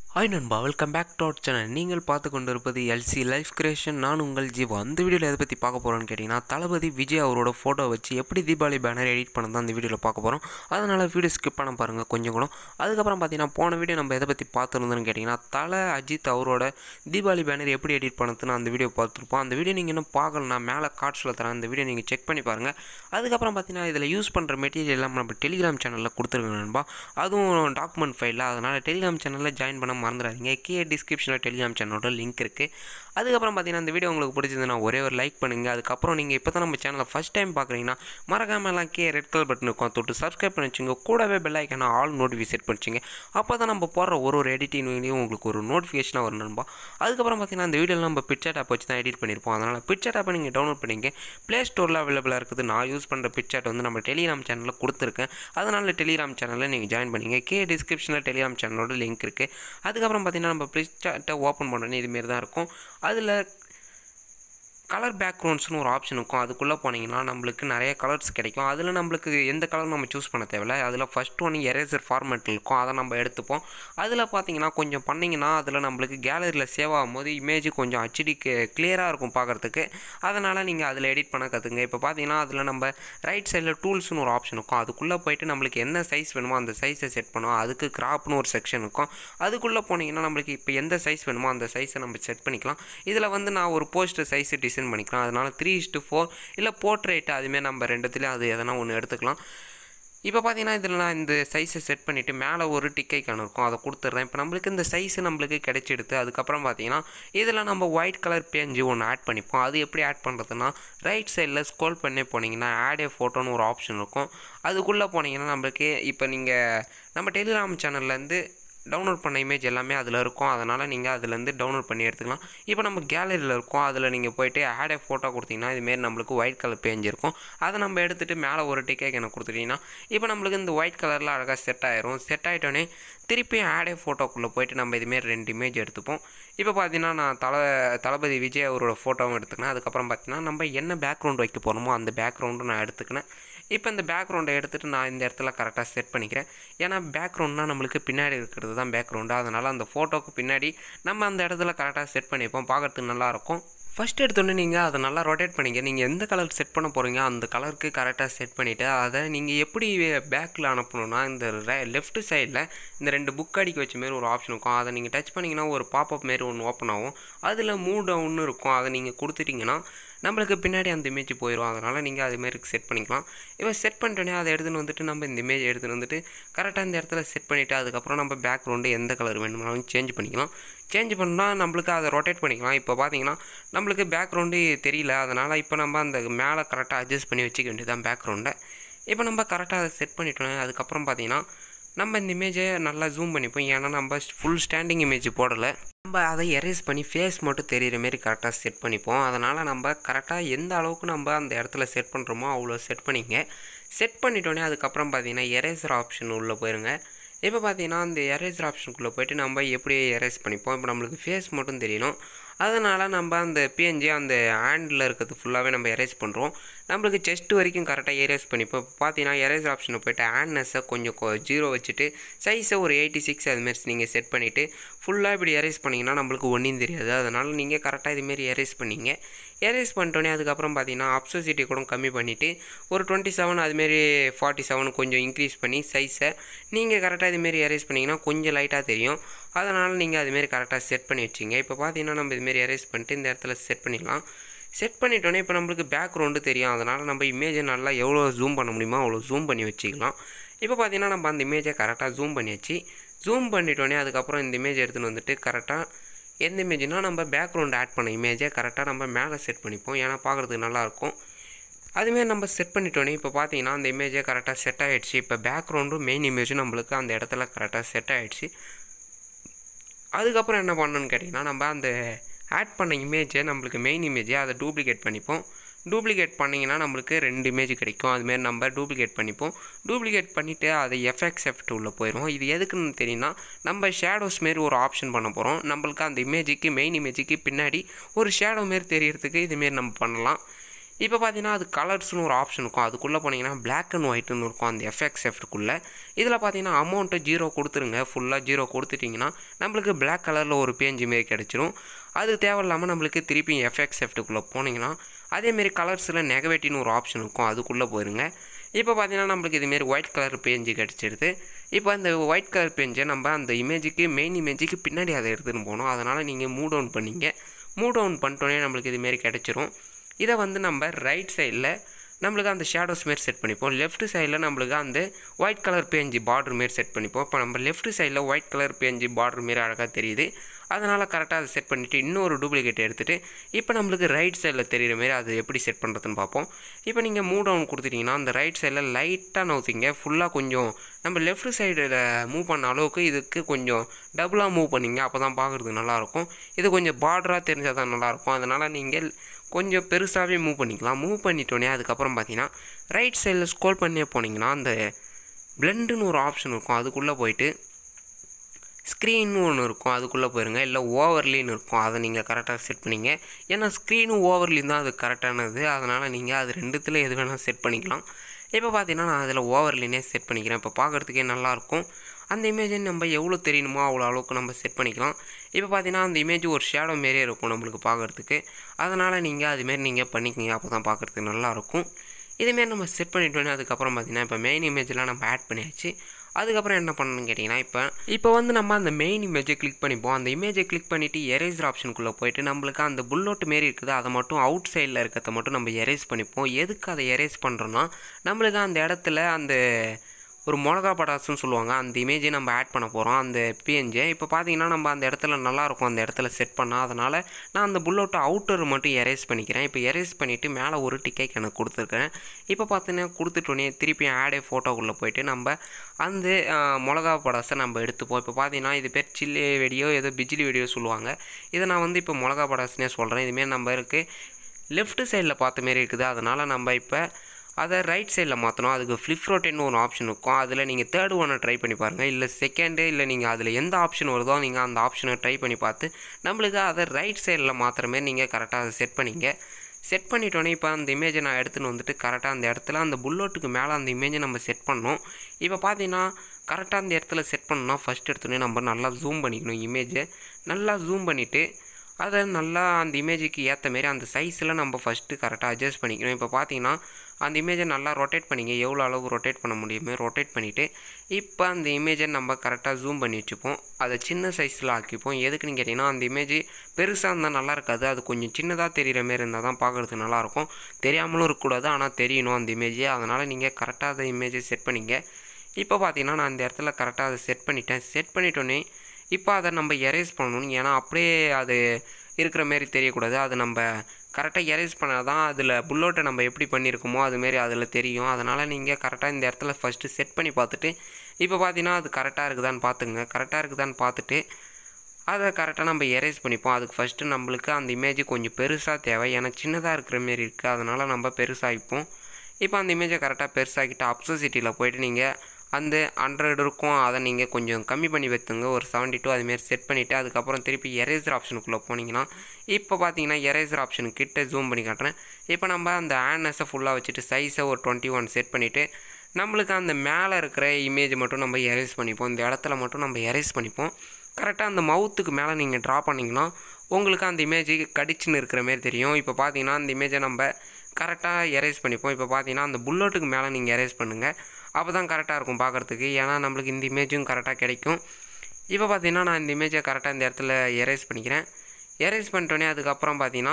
hi நண்பா welcome back to our channel நீங்கள் பார்த்து கொண்டு இருப்பது எல்சி லைஃப் கிரியேஷன் நான் உங்கள் ஜீவா அந்த வீடியோவில் எதை பற்றி பார்க்க போகிறோன்னு கேட்டிங்கன்னா தளபதி விஜய் அவரோட ஃபோட்டோ வச்சு எப்படி தீபாவளி பேனர் எடிட் பண்ண தான் அந்த வீடியோவில் பார்க்க போகிறோம் அதனால் வீடியோ ஸ்கிப் பண்ண பாருங்கள் கொஞ்சம் கூட அதுக்கப்புறம் பார்த்தீங்கன்னா போன வீடியோ நம்ம எதை பற்றி பார்த்துருந்தோன்னு கேட்டிங்கன்னா தலை அஜித் அவரோட தீபாவளி பேனர் எப்படி எடிட் பண்ணதுன்னு அந்த வீடியோ பார்த்துருப்போம் அந்த வீடியோ நீங்கள் இன்னும் பார்க்கலனா மேலே கார்ட்ஸில் தரேன் அந்த வீடியோ நீங்கள் செக் பண்ணி பாருங்கள் அதுக்கப்புறம் பார்த்தீங்கன்னா இதில் யூஸ் பண்ணுற மெட்டீரியல் எல்லாம் நம்ம டெலிகிராம் சேனலில் கொடுத்துருக்கோம் நண்பா அதுவும் டாக்குமெண்ட் ஃபைலில் அதனால் டெலிகிராம் சேனலில் ஜாயின் பண்ண மறந்துடாதீங்க கீழே டிஸ்கிரிப்ஷனில் டெலிகிராம் சேனலோட லிங்க் இருக்குது அதுக்கப்புறம் பார்த்தீங்கன்னா இந்த வீடியோ உங்களுக்கு பிடிச்சதுன்னா ஒரே ஒரு லைக் பண்ணுங்கள் அதுக்கப்புறம் நீங்கள் இப்போ தான் நம்ம சேனலை ஃபஸ்ட் டைம் பார்க்குறீங்கன்னா மறக்காம எல்லாம் கீழே ரெட் கலர் பட்டன் இருக்கும் தொட்டு சப்ஸ்கிரைப் பண்ணி வச்சுங்க கூடவே பெல் ஐக்கான ஆல் நோட்டிஃபிகேட் செட் பண்ணிச்சிங்க அப்போ தான் நம்ம போடுற ஒரு ஒரு எடிட்டிங் வீடியோ உங்களுக்கு ஒரு நோட்டிஃபிகேஷனாக வரும் நண்பா அதுக்கப்புறம் பார்த்தீங்கன்னா இந்த வீடியோவில் நம்ம பிக்சர் ஆப் வச்சு தான் எடிட் பண்ணியிருப்போம் அதனால் பிக்சர் ஆப்பை நீங்கள் டவுன்லோட் பண்ணிங்க ப்ளே ஸ்டோரில் அவைலபிளாக இருக்குது நான் யூஸ் பண்ணுற பிக்சர் வந்து நம்ம டெலிகிராம் சேனலில் கொடுத்துருக்கேன் அதனால் டெலிகிராம் சேனலில் நீங்கள் ஜாயின் பண்ணிங்க கே டிஸ்கிரிப்ஷனில் டெலிகிராம் சேனலோட லிங்க் இருக்குது அதுக்கப்புறம் பார்த்தீங்கன்னா நம்ம பிக்சர்ட்டை ஓப்பன் பண்ணோன்னே இதுமாரி தான் இருக்கும் அதில் கலர் பேக்ரவுண்ட்ஸ்னு ஒரு ஆப்ஷன் இருக்கும் அதுக்குள்ளே போனீங்கன்னா நம்மளுக்கு நிறைய கலர்ஸ் கிடைக்கும் அதில் நம்மளுக்கு எந்த கலர் நம்ம சூஸ் பண்ண தேவையில்ல அதில் ஃபஸ்ட் ஒன்று எரேசர் ஃபார்மேட்டில் இருக்கும் அதை நம்ம எடுத்துப்போம் அதில் பார்த்தீங்கன்னா கொஞ்சம் பண்ணிங்கன்னா அதில் நம்மளுக்கு கேலரியில் சேவ் ஆகும்போது இமேஜ் கொஞ்சம் ஹெச்டி கிளியராக இருக்கும் பார்க்குறதுக்கு அதனால் நீங்கள் அதில் எடிட் பண்ண கற்றுங்க இப்போ பார்த்தீங்கன்னா அதில் நம்ம ரைட் சைடில் டூல்ஸ்னு ஒரு ஆப்ஷன் இருக்கும் அதுக்குள்ளே போயிட்டு நம்மளுக்கு என்ன சைஸ் வேணுமோ அந்த சைஸை செட் பண்ணுவோம் அதுக்கு கிராப்னு ஒரு செக்ஷன் இருக்கும் அதுக்குள்ளே போனீங்கன்னா நம்மளுக்கு இப்போ எந்த சைஸ் வேணுமோ அந்த சைஸை நம்ம செட் பண்ணிக்கலாம் இதில் வந்து நான் ஒரு போஸ்டர் சைஸ் டிசைன் பண்ணிக்கலாம் அதனால் த்ரீ இஸ்ட்டு ஃபோர் இல்லை போர்ட்ரேட் அதுமாரி நம்ம ரெண்டுத்துலேயும் அது எதனா ஒன்று எடுத்துக்கலாம் இப்போ பார்த்தீங்கன்னா இதில் நான் இந்த சைஸை செட் பண்ணிவிட்டு மேலே ஒரு டிக்கை கண் இருக்கும் அதை கொடுத்துட்றேன் இப்போ நம்மளுக்கு இந்த சைஸு நம்மளுக்கு கிடைச்சிடுது அதுக்கப்புறம் பார்த்தீங்கன்னா இதில் நம்ம ஒயிட் கலர் பேஞ்சு ஒன்று ஆட் பண்ணிப்போம் அது எப்படி ஆட் பண்ணுறதுன்னா ரைட் சைடில் ஸ்க்ரோல் பண்ணி போனீங்கன்னா ஆட் ஏ ஃபோட்டோன்னு ஒரு ஆப்ஷன் இருக்கும் அதுக்குள்ளே போனீங்கன்னா நம்மளுக்கு இப்போ நீங்கள் நம்ம டெலிகிராம் சேனல்லேருந்து டவுன்லோட் பண்ண இமேஜ் எல்லாமே அதில் இருக்கும் அதனால் நீங்கள் அதுலேருந்து டவுன்லோட் பண்ணி எடுத்துக்கலாம் இப்போ நம்ம கேலரியில் இருக்கும் அதில் நீங்கள் போயிட்டு ஆடே ஃபோட்டோ கொடுத்தீங்கன்னா இதுமாரி நம்மளுக்கு ஒயிட் கலர் பேஞ்ச் இருக்கும் அதை நம்ம எடுத்துகிட்டு மேலே ஒரு டிக்கெட் எனக்கு கொடுத்துட்டிங்கன்னா இப்போ நம்மளுக்கு இந்த ஒயிட் கலரில் அழகாக செட் ஆயிரும் செட் ஆகிட்டோன்னே திருப்பியும் ஆடே ஃபோட்டோக்குள்ளே போயிட்டு நம்ம இதுமாரி ரெண்டு இமேஜ் எடுத்துப்போம் இப்போ பார்த்தீங்கன்னா நான் தலை தளபதி விஜய் அவரோட ஃபோட்டோவும் எடுத்துக்கினேன் அதுக்கப்புறம் பார்த்தீங்கன்னா நம்ம என்ன பேக்ரவுண்ட் வைக்க போகிறோமோ அந்த பேக்ரவுண்டும் நான் எடுத்துக்கினேன் இப்போ இந்த பேக்ரவுண்டை எடுத்துகிட்டு நான் இந்த இடத்துல கரெக்டாக செட் பண்ணிக்கிறேன் ஏன்னா பேக்ரவுண்ட்னா நம்மளுக்கு பின்னாடி இருக்கிறது தான் பேக்ரவுண்டு அதனால் அந்த ஃபோட்டோக்கு பின்னாடி நம்ம அந்த இடத்துல கரெக்டாக செட் பண்ணிப்போம் பார்க்குறதுக்கு நல்லாயிருக்கும் ஃபஸ்ட் எடுத்தோடனே நீங்கள் அதை நல்லா ரொட்டேட் பண்ணிங்க நீங்கள் எந்த கலர் செட் பண்ண போகிறீங்க அந்த கலருக்கு கரெக்டாக செட் பண்ணிவிட்டு அதை நீங்கள் எப்படி பேக்கில் அனுப்பணும்னா இந்த லெஃப்ட் சைடில் இந்த ரெண்டு புக் அடிக்க வச்ச மாரி ஒரு ஆப்ஷன் இருக்கும் அதை நீங்கள் டச் பண்ணிங்கன்னா ஒரு பாப்அப் மாரி ஒன்று ஓப்பன் ஆகும் அதில் மூ டவுன்னு இருக்கும் அதை நீங்கள் கொடுத்துட்டிங்கன்னா நம்மளுக்கு பின்னாடி அந்த இமேஜ் போயிடும் அதனால் நீங்கள் அதுமாரி செட் பண்ணிக்கலாம் இப்போ செட் பண்ணிட்டோன்னே அதை எடுத்துகிட்டு வந்துட்டு நம்ம இந்த இமேஜ் எடுத்துகிட்டு வந்துட்டு கரெக்டாக இந்த இடத்துல செட் பண்ணிவிட்டு அதுக்கப்புறம் நம்ம பேக்ரவுண்டு எந்த கலர் வேணும்னாலும் சேஞ்ச் பண்ணிக்கலாம் சேஞ்ச் பண்ணால் நம்மளுக்கு அதை ரொட்டேட் பண்ணிக்கலாம் இப்போ பார்த்தீங்கன்னா நம்மளுக்கு பேக்ரவுண்டு தெரியல அதனால் இப்போ நம்ம அந்த மேலே கரெக்டாக அட்ஜஸ்ட் பண்ணி வச்சுக்க வேண்டியதான் பேக்ரவுண்டை இப்போ நம்ம கரெக்டாக அதை செட் பண்ணிட்டோம் அதுக்கப்புறம் பார்த்தீங்கன்னா நம்ம இந்த இமேஜை நல்லா ஜூம் பண்ணிப்போம் ஏன்னா நம்ம ஃபுல் ஸ்டாண்டிங் இமேஜ் போடலை நம்ம அதை எரேஸ் பண்ணி ஃபேஸ் மட்டும் தெரிகிற மாரி கரெக்டாக செட் பண்ணிப்போம் அதனால் நம்ம கரெக்டாக எந்த அளவுக்கு நம்ம அந்த இடத்துல செட் பண்ணுறோமோ அவ்வளோ செட் பண்ணிங்க செட் பண்ணிட்டோன்னே அதுக்கப்புறம் பார்த்தீங்கன்னா எரேசர் ஆப்ஷன் உள்ளே போயிருங்க இப்போ பார்த்தீங்கன்னா அந்த எரேசர் ஆப்ஷனுக்குள்ளே போய்ட்டு நம்ம எப்படி எரேஸ் பண்ணிப்போம் இப்போ நம்மளுக்கு ஃபேஸ் மட்டும் தெரியணும் அதனால் நம்ம அந்த பிஎன்ஜி அந்த ஹேண்டில் இருக்கிறது ஃபுல்லாகவே நம்ம எரேஸ் பண்ணுறோம் நம்மளுக்கு செஸ்ட் வரைக்கும் கரெக்டாக எரேஸ் பண்ணிப்போம் இப்போ பார்த்தீங்கன்னா எரேசர் ஆப்ஷனை போய்ட்டு ஹேண்ட்னஸை கொஞ்சம் ஜீரோ வச்சுட்டு சைஸை ஒரு எயிட்டி சிக்ஸ் அதுமாரி நீங்கள் செட் பண்ணிவிட்டு ஃபுல்லாக இப்படி எரேஸ் பண்ணிங்கன்னா நம்மளுக்கு ஒன்றும் தெரியாது அதனால் நீங்கள் கரெக்டாக இதுமாரி எரேஸ் பண்ணிங்க எரேஸ் பண்ணிட்டோன்னே அதுக்கப்புறம் பார்த்தீங்கன்னா அப்சோசிட்டி கூட கம்மி பண்ணிவிட்டு ஒரு டுவெண்ட்டி செவன் அதுமாரி ஃபார்ட்டி செவன் கொஞ்சம் இன்க்ரீஸ் பண்ணி சைஸை நீங்கள் கரெக்டாக இதுமாரி எரேஸ் பண்ணிங்கன்னா கொஞ்சம் லைட்டாக தெரியும் அதனால் நீங்கள் அதுமாரி கரெக்டாக செட் பண்ணி வச்சிங்க இப்போ பார்த்தீங்கன்னா நம்ம இதுமாரி எரேஸ் பண்ணிட்டு இந்த இடத்துல செட் பண்ணிடலாம் செட் பண்ணிட்டோன்னே இப்போ நம்மளுக்கு பேக்ரவுண்டு தெரியும் அதனால் நம்ம இமேஜை நல்லா எவ்வளோ ஜூம் பண்ண முடியுமோ அவ்வளோ ஜூம் பண்ணி வச்சுக்கலாம் இப்போ பார்த்தீங்கன்னா நம்ம அந்த இமேஜை கரெக்டாக ஜூம் பண்ணி வச்சு ஜூம் பண்ணிட்டோன்னே அதுக்கப்புறம் இந்த இமேஜ் எடுத்துகிட்டு வந்துட்டு கரெக்டாக எந்த இமேஜ்னால் நம்ம பேக்ரவுண்ட் ஆட் பண்ண இமேஜை கரெக்டாக நம்ம மேலே செட் பண்ணிப்போம் ஏன்னா பார்க்குறதுக்கு நல்லாயிருக்கும் அதுமாரி நம்ம செட் பண்ணிட்டோன்னே இப்போ பார்த்தீங்கன்னா அந்த இமேஜை கரெக்டாக செட் ஆகிடுச்சு இப்போ பேக்ரவுண்டும் மெயின் இமேஜும் நம்மளுக்கு அந்த இடத்துல கரெக்டாக செட் ஆகிடுச்சு அதுக்கப்புறம் என்ன பண்ணணும்னு கேட்டிங்கன்னா நம்ம அந்த ஆட் பண்ண இமேஜை நம்மளுக்கு மெயின் இமேஜை அதை டூப்ளிகேட் பண்ணிப்போம் டூப்ளிகேட் பண்ணிங்கன்னா நம்மளுக்கு ரெண்டு இமேஜ் கிடைக்கும் அதுமாரி நம்ம டூப்ளிகேட் பண்ணிப்போம் டூப்ளிகேட் பண்ணிவிட்டு அது எஃப்எக்ஸ் எஃப்ட் உள்ளே போயிடும் இது எதுக்குன்னு தெரியும்னா நம்ம ஷேடோஸ் மாரி ஒரு ஆப்ஷன் பண்ண போகிறோம் நம்மளுக்கு அந்த இமேஜுக்கு மெயின் இமேஜுக்கு பின்னாடி ஒரு ஷேடோ மாரி தெரியறதுக்கு இதுமாரி நம்ம பண்ணலாம் இப்போ பார்த்தீங்கன்னா அது கலர்ஸ்னு ஒரு ஆப்ஷன் இருக்கும் அதுக்குள்ளே போனீங்கன்னா Black அண்ட் ஒயிட்னு இருக்கும் அந்த எஃப்எக்ஸ் எஃப்ட்டுக்குள்ளே இதில் பார்த்தீங்கன்னா அமௌண்ட்டு ஜீரோ கொடுத்துருங்க ஃபுல்லாக ஜீரோ கொடுத்துட்டிங்கன்னா நம்மளுக்கு Black கலரில் ஒரு பேஞ்சு மாரி கிடச்சிரும் அது தேவையில்லாமல் நம்மளுக்கு திருப்பி எஃப்எக்ஸ் எஃப்ட்டுக்குள்ளே போனீங்கன்னா அதேமாரி கலர்ஸில் நெகவேட்டிவ்னு ஒரு ஆப்ஷன் இருக்கும் அதுக்குள்ளே போயிருங்க இப்போ பார்த்தீங்கன்னா நம்மளுக்கு இதுமாரி ஒயிட் கலர் பேஞ்சு கிடச்சிடுது இப்போ அந்த ஒயிட் கலர் பேஞ்சை நம்ம அந்த இமேஜுக்கு மெயின் இமேஜுக்கு பின்னாடி அதை எடுத்துகிட்டு போகணும் அதனால் நீங்கள் மூவ் டவுன் பண்ணீங்க மூவ் டவுன் பண்ணிட்டோன்னே நம்மளுக்கு இதுமாரி கிடச்சிரும் இதை வந்து நம்ம ரைட் சைடில் நம்மளுக்கு அந்த ஷேடோஸ் மாரி செட் பண்ணிப்போம் லெஃப்ட் சைடில் நம்மளுக்கு அந்த ஒயிட் கலர் பேஞ்சு பார்டர் மாரி செட் பண்ணிப்போம் இப்போ நம்ம லெஃப்ட் சைடில் ஒயிட் கலர் பேஞ்சு பார்டர் மாரி அழகாக தெரியுது அதனால் கரெக்டாக அதை செட் பண்ணிவிட்டு இன்னொரு டூப்ளிகேட் எடுத்துகிட்டு இப்போ நம்மளுக்கு ரைட் சைடில் தெரிகிற மாரி அது எப்படி செட் பண்ணுறதுன்னு பார்ப்போம் இப்போ நீங்கள் மூவ் டவுன் கொடுத்துட்டிங்கன்னா அந்த ரைட் சைடில் லைட்டாக நவுத்திங்க ஃபுல்லாக கொஞ்சம் நம்ம லெஃப்ட் சைடில் மூவ் பண்ண அளவுக்கு இதுக்கு கொஞ்சம் டபுளாக மூவ் பண்ணிங்க அப்போ தான் பார்க்குறதுக்கு நல்லாயிருக்கும் இது கொஞ்சம் பார்டராக தெரிஞ்சால் தான் நல்லாயிருக்கும் அதனால் நீங்கள் கொஞ்சம் பெருசாகவே மூவ் பண்ணிக்கலாம் மூவ் பண்ணிட்டோன்னே அதுக்கப்புறம் பார்த்தீங்கன்னா ரைட் சைடில் ஸ்க்ரோல் பண்ணியே போனீங்கன்னா அந்த பிளெண்டுன்னு ஒரு ஆப்ஷன் இருக்கும் அதுக்குள்ளே போயிட்டு ஸ்க்ரீன்னு ஒன்று இருக்கும் அதுக்குள்ளே போயிருங்க இல்லை ஓவர்லின்னு இருக்கும் அதை நீங்கள் கரெக்டாக செட் பண்ணிங்க ஏன்னா ஸ்க்ரீனும் ஓவர்லியும் தான் அது கரெக்டானது அதனால் நீங்கள் அது ரெண்டுத்தில் எது வேணால் செட் பண்ணிக்கலாம் இப்போ பார்த்தீங்கன்னா நான் அதில் ஓவர்லினே செட் பண்ணிக்கிறேன் இப்போ பார்க்குறதுக்கே நல்லாயிருக்கும் அந்த இமேஜை நம்ம எவ்வளோ தெரியணுமோ அவ்வளோ அளவுக்கு நம்ம செட் பண்ணிக்கலாம் இப்போ பார்த்தீங்கன்னா அந்த இமேஜ் ஒரு ஷேடோ மாரியே இருக்கும் நம்மளுக்கு பார்க்குறதுக்கு அதனால் நீங்கள் அதுமாரி நீங்கள் பண்ணிக்கிங்க அப்போ தான் பார்க்குறதுக்கு நல்லாயிருக்கும் இதுமாரி நம்ம செட் பண்ணிட்டோன்னே அதுக்கப்புறம் பார்த்தீங்கன்னா இப்போ மெயின் இமேஜ்லாம் நம்ம ஆட் பண்ணியாச்சு அதுக்கப்புறம் என்ன பண்ணணும்னு கேட்டிங்கன்னா இப்போ இப்போ வந்து நம்ம அந்த மெயின் இமேஜை கிளிக் பண்ணிப்போம் அந்த இமேஜை கிளிக் பண்ணிவிட்டு எரேசர் ஆப்ஷனுக்குள்ளே போயிட்டு நம்மளுக்கு அந்த புல்லோட் மாரி இருக்குது அதை மட்டும் அவுட் சைடில் இருக்கிறத மட்டும் நம்ம எரேஸ் பண்ணிப்போம் எதுக்கு அதை எரேஸ் பண்ணுறோன்னா நம்மளுக்கு அந்த இடத்துல அந்த ஒரு மிளகா படாசுன்னு சொல்லுவாங்க அந்த இமேஜை நம்ம ஆட் பண்ண போகிறோம் அந்த பிஎன்ஜை இப்போ பார்த்தீங்கன்னா நம்ம அந்த இடத்துல நல்லாயிருக்கும் அந்த இடத்துல செட் பண்ணால் அதனால் நான் அந்த புல்லோட்டை அவுட்டர் மட்டும் எரேஸ் பண்ணிக்கிறேன் இப்போ எரேஸ் பண்ணிவிட்டு மேலே ஒரு டிக்கெட் எனக்கு கொடுத்துருக்கேன் இப்போ பார்த்தீங்கன்னா கொடுத்துட்டோன்னே திருப்பி ஆடே ஃபோட்டோக்குள்ளே போயிட்டு நம்ம அந்த ஆஹ், மிளகா படாசை நம்ம எடுத்துப்போம் இப்போ பார்த்தீங்கன்னா இது பேர் சில்லி வெடியோ ஏதோ பிஜிலி வெடியோ சொல்லுவாங்க இதை நான் வந்து இப்போ மிளகா படாசுனே சொல்கிறேன் இதுமாரி நம்ம இருக்குது லெஃப்ட் சைடில் பார்த்த மாரி இருக்குது அதனால் நம்ம இப்போ அதை ரைட் சைடில் மாற்றணும் அதுக்கு ஃப்ளிப் ரொட்டேட்னு ஒரு ஆப்ஷன் இருக்கும் அதில் நீங்கள் தேர்ட் ஒன்னை ட்ரை பண்ணி பாருங்கள் இல்லை செகண்டு இல்லை நீங்கள் அதில் எந்த ஆப்ஷன் வருதோ நீங்கள் அந்த ஆப்ஷனை ட்ரை பண்ணி பார்த்து நம்மளுக்கு அதை ரைட் சைடில் மாற்றுற மாரி நீங்கள் கரெக்டாக அதை செட் பண்ணிங்க செட் பண்ணிட்டோன்னே இப்போ அந்த இமேஜை நான் எடுத்துன்னு வந்துட்டு கரெக்டாக அந்த இடத்துல அந்த புல்லோட்டுக்கு மேலே அந்த இமேஜை நம்ம செட் பண்ணோம் இப்போ பார்த்தீங்கன்னா கரெக்டாக அந்த இடத்துல செட் பண்ணோம்னா ஃபஸ்ட் எடுத்தோடனே நம்ம நல்லா ஜூம் பண்ணிக்கணும் இமேஜை நல்லா ஜூம் பண்ணிவிட்டு அதை நல்லா அந்த இமேஜுக்கு ஏற்ற மாரி அந்த சைஸில் நம்ம ஃபஸ்ட்டு கரெக்டாக அட்ஜஸ்ட் பண்ணிக்கணும் இப்போ பார்த்தீங்கன்னா அந்த இமேஜை நல்லா ரொட்டேட் பண்ணிங்க எவ்வளோ அளவுக்கு ரொட்டேட் பண்ண முடியுமோ ரொட்டேட் பண்ணிவிட்டு இப்போ அந்த இமேஜை நம்ம கரெக்டாக ஜூம் பண்ணி வச்சுப்போம் அதை சின்ன சைஸில் ஆக்கிப்போம் எதுக்குன்னு கேட்டிங்கன்னா அந்த இமேஜ் பெருசாக இருந்தால் நல்லா இருக்காது அது கொஞ்சம் சின்னதாக தெரிகிற மாரி இருந்தால் தான் பார்க்குறதுக்கு நல்லாயிருக்கும் தெரியாமலும் இருக்கக்கூடாது ஆனால் தெரியணும் அந்த இமேஜ் அதனால் நீங்கள் கரெக்டாக அந்த இமேஜை செட் பண்ணிங்க இப்போ பார்த்தீங்கன்னா நான் இந்த இடத்துல கரெக்டாக அதை செட் பண்ணிட்டேன் செட் பண்ணிட்டோன்னே இப்போ அதை நம்ம எரேஸ் பண்ணணும் ஏன்னா அப்படியே அது இருக்கிற மாரி தெரியக்கூடாது அது நம்ம கரெக்டாக எரேஸ் பண்ணால் தான் அதில் புல்லோட்டை நம்ம எப்படி பண்ணியிருக்கோமோ அதுமாரி அதில் தெரியும் அதனால் நீங்கள் கரெக்டாக இந்த இடத்துல ஃபஸ்ட்டு செட் பண்ணி பார்த்துட்டு இப்போ பார்த்தீங்கன்னா அது கரெக்டாக இருக்குதான்னு பார்த்துங்க கரெக்டாக இருக்குதான்னு பார்த்துட்டு அதை கரெக்டாக நம்ம எரேஸ் பண்ணிப்போம் அதுக்கு ஃபஸ்ட்டு நம்மளுக்கு அந்த இமேஜ் கொஞ்சம் பெருசாக தேவை ஏன்னா சின்னதாக இருக்கிற மாரி இருக்குது அதனால் நம்ம பெருசாகிப்போம் இப்போ அந்த இமேஜை கரெக்டாக பெருசாக்கிட்டு அப்சோசிட்டியில் போயிட்டு நீங்கள் அந்த ஹண்ட்ரட் இருக்கும் அதை நீங்கள் கொஞ்சம் கம்மி பண்ணி வைத்துங்க ஒரு செவன்ட்டி டூ அதுமாரி செட் பண்ணிவிட்டு அதுக்கப்புறம் திருப்பி எரேசர் ஆப்ஷனுக்குள்ளே போனீங்கன்னா இப்போ பார்த்தீங்கன்னா எரேசர் ஆப்ஷன் கிட்ட ஜூம் பண்ணி காட்டுறேன் இப்போ நம்ம அந்த ஆனஸை ஃபுல்லாக வச்சுட்டு சைஸை ஒரு டுவெண்ட்டி ஒன் செட் பண்ணிவிட்டு நம்மளுக்கு அந்த மேலே இருக்கிற இமேஜ் மட்டும் நம்ம எரேஸ் பண்ணிப்போம் இந்த இடத்துல மட்டும் நம்ம எரேஸ் பண்ணிப்போம் கரெக்டாக அந்த மவுத்துக்கு மேலே நீங்கள் ட்ரா பண்ணிங்கன்னா உங்களுக்கு அந்த இமேஜ் கடிச்சுன்னு இருக்கிற மாரி தெரியும் இப்போ பார்த்தீங்கன்னா அந்த இமேஜை நம்ம கரெக்டாக எரேஸ் பண்ணிப்போம் இப்போ பார்த்தீங்கன்னா அந்த புல்லட்டுக்கு மேலே நீங்கள் எரேஸ் பண்ணுங்கள் அப்போ தான் கரெக்டாக இருக்கும் பார்க்குறதுக்கு ஏன்னா நம்மளுக்கு இந்த இமேஜும் கரெக்டாக கிடைக்கும் இப்போ பார்த்தீங்கன்னா நான் இந்த இமேஜை கரெக்டாக இந்த இடத்துல எரேஸ் பண்ணிக்கிறேன் எரேஸ் பண்ணிட்டோன்னே அதுக்கப்புறம் பார்த்தீங்கன்னா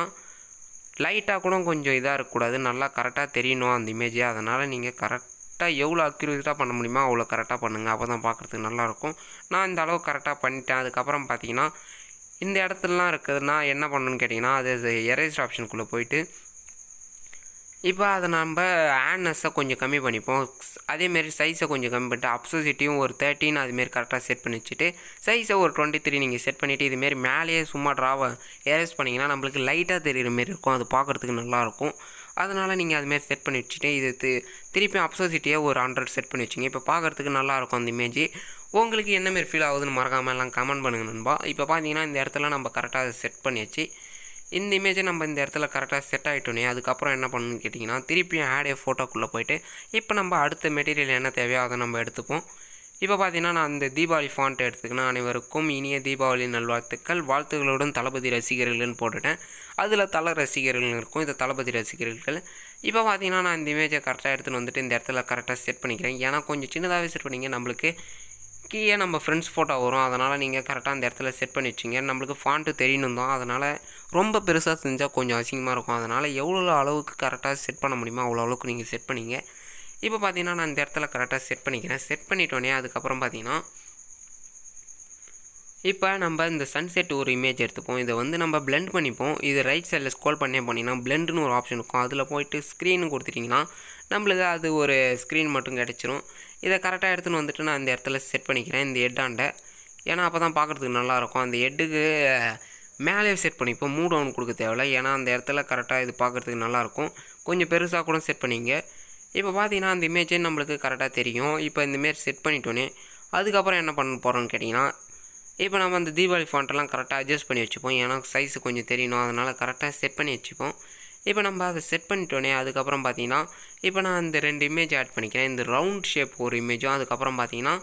லைட்டாக கூட கொஞ்சம் இதாக இருக்கக்கூடாது நல்லா கரெக்டாக தெரியணும் அந்த இமேஜ் அதனால் நீங்கள் கரெக்டாக எவ்வளோ அக்யூரேட்டாக பண்ண முடியுமோ அவ்வளோ கரெக்டாக பண்ணுங்கள் அப்போ தான் பார்க்குறதுக்கு நல்லாயிருக்கும் நான் இந்த அளவு கரெக்டாக பண்ணிட்டேன் அதுக்கப்புறம் பார்த்தீங்கன்னா இந்த இடத்துலலாம் இருக்குதுன்னா என்ன பண்ணணும்னு கேட்டிங்கன்னா அது எரேஸ்ட் ஆப்ஷனுக்குள்ளே போயிட்டு இப்போ அதை நம்ம ஆட்னஸை கொஞ்சம் கம்மி பண்ணிப்போம் அதேமாரி சைஸை கொஞ்சம் கம்மி பண்ணிட்டு அப்சோசிட்டியும் ஒரு தேர்ட்டின் அதுமாரி கரெக்டாக செட் பண்ணி வச்சுட்டு சைஸை ஒரு டுவெண்ட்டி த்ரீ நீங்கள் செட் பண்ணிவிட்டு இதுமாரி மேலேயே சும்மா ட்ராவை எரேஸ் பண்ணிங்கன்னா நம்மளுக்கு லைட்டாக தெரிகிற மாரி இருக்கும் அது பார்க்குறதுக்கு நல்லாயிருக்கும் அதனால் நீங்கள் அதுமாரி செட் பண்ணி வச்சுட்டு இது தி- திருப்பியும் அப்சோசிட்டியை ஒரு ஹண்ட்ரட் செட் பண்ணி வச்சிங்க இப்போ பார்க்குறதுக்கு நல்லாயிருக்கும் அந்த இமேஜ் உங்களுக்கு என்ன மாரி ஃபீல் ஆகுதுன்னு மறக்காமல் எல்லாம் கமெண்ட் பண்ணுங்க நண்பா இப்போ பார்த்தீங்கன்னா இந்த இடத்துல நம்ம கரெக்டாக செட் பண்ணியாச்சு இந்த இமேஜை நம்ம இந்த இடத்துல கரெக்டாக செட் ஆகிட்டோன்னே அதுக்கப்புறம் என்ன பண்ணணும்னு கேட்டிங்கன்னா திருப்பியும் ஆடே ஃபோட்டோக்குள்ளே போயிட்டு இப்போ நம்ம அடுத்த மெட்டீரியல் என்ன தேவையோ அதை நம்ம எடுத்துப்போம் இப்போ பார்த்தீங்கன்னா நான் இந்த தீபாவளி ஃபாண்ட் எடுத்துக்கினா அனைவருக்கும் இனிய தீபாவளி நல்வாழ்த்துக்கள் வாழ்த்துக்களுடன் தளபதி ரசிகர்கள்னு போட்டுட்டேன் அதில் தல ரசிகர்கள் இருக்கும் இது தளபதி ரசிகர்கள் இப்போ பார்த்தீங்கன்னா நான் இந்த இமேஜை கரெக்டாக எடுத்துகிட்டு வந்துட்டு இந்த இடத்துல கரெக்டாக செட் பண்ணிக்கிறேன் ஏன்னா கொஞ்சம் சின்னதாகவே செட் பண்ணிங்க நம்மளுக்கு கீழே நம்ம ஃப்ரெண்ட்ஸ் ஃபோட்டோ வரும் அதனால் நீங்கள் கரெக்டாக அந்த இடத்துல செட் பண்ணி வச்சிங்க நம்மளுக்கு ஃபாண்ட்டு தெரியணும் தான் அதனால் ரொம்ப பெருசாக செஞ்சால் கொஞ்சம் அசிங்கமாக இருக்கும் அதனால் எவ்வளோ அளவுக்கு கரெக்டாக செட் பண்ண முடியுமோ அவ்வளோ அளவுக்கு நீங்கள் செட் பண்ணிங்க இப்போ பார்த்தீங்கன்னா நான் இந்த இடத்துல கரெக்டாக செட் பண்ணிக்கிறேன் செட் பண்ணிட்டோன்னே அதுக்கப்புறம் பார்த்தீங்கன்னா இப்போ நம்ம இந்த சன்செட் ஒரு இமேஜ் எடுத்துப்போம் இதை வந்து நம்ம blend பண்ணிப்போம் இது ரைட் சைடில் ஸ்க்ரோல் பண்ணே போனீங்கன்னா பிளெண்டுன்னு ஒரு ஆப்ஷன் இருக்கும் அதில் போயிட்டு ஸ்க்ரீனு கொடுத்துட்டிங்கன்னா நம்மளுக்கு அது ஒரு ஸ்க்ரீன் மட்டும் கிடச்சிரும் இதை கரெக்டாக எடுத்துன்னு வந்துட்டு நான் இந்த இடத்துல செட் பண்ணிக்கிறேன் இந்த ஹெட்டாண்ட ஏன்னா அப்போ தான் பார்க்குறதுக்கு நல்லாயிருக்கும் அந்த ஹெட்டுக்கு மேலே செட் பண்ணிப்போம் மூட் டவுன் கொடுக்க தேவையில்ல ஏன்னா அந்த இடத்துல கரெக்டாக இது பார்க்குறதுக்கு நல்லாயிருக்கும் கொஞ்சம் பெருசாக கூட செட் பண்ணிங்க இப்போ பார்த்தீங்கன்னா அந்த இமேஜே நம்மளுக்கு கரெக்டாக தெரியும் இப்போ இந்தமாரி செட் பண்ணிட்டோன்னே அதுக்கப்புறம் என்ன பண்ண போகிறோம்னு கேட்டிங்கன்னா இப்போ நம்ம அந்த தீபாவளி ஃபாண்ட்டெல்லாம் கரெக்டாக அட்ஜஸ்ட் பண்ணி வச்சுப்போம் ஏன்னா சைஸ் கொஞ்சம் தெரியணும் அதனால் கரெக்டாக செட் பண்ணி வச்சுப்போம் இப்போ நம்ம அதை செட் பண்ணிட்டோன்னே அதுக்கப்புறம் பார்த்தீங்கன்னா இப்போ நான் இந்த ரெண்டு இமேஜ் ஆட் பண்ணிக்கிறேன் இந்த ரவுண்ட் ஷேப் ஒரு இமேஜும் அதுக்கப்புறம் பார்த்தீங்கன்னா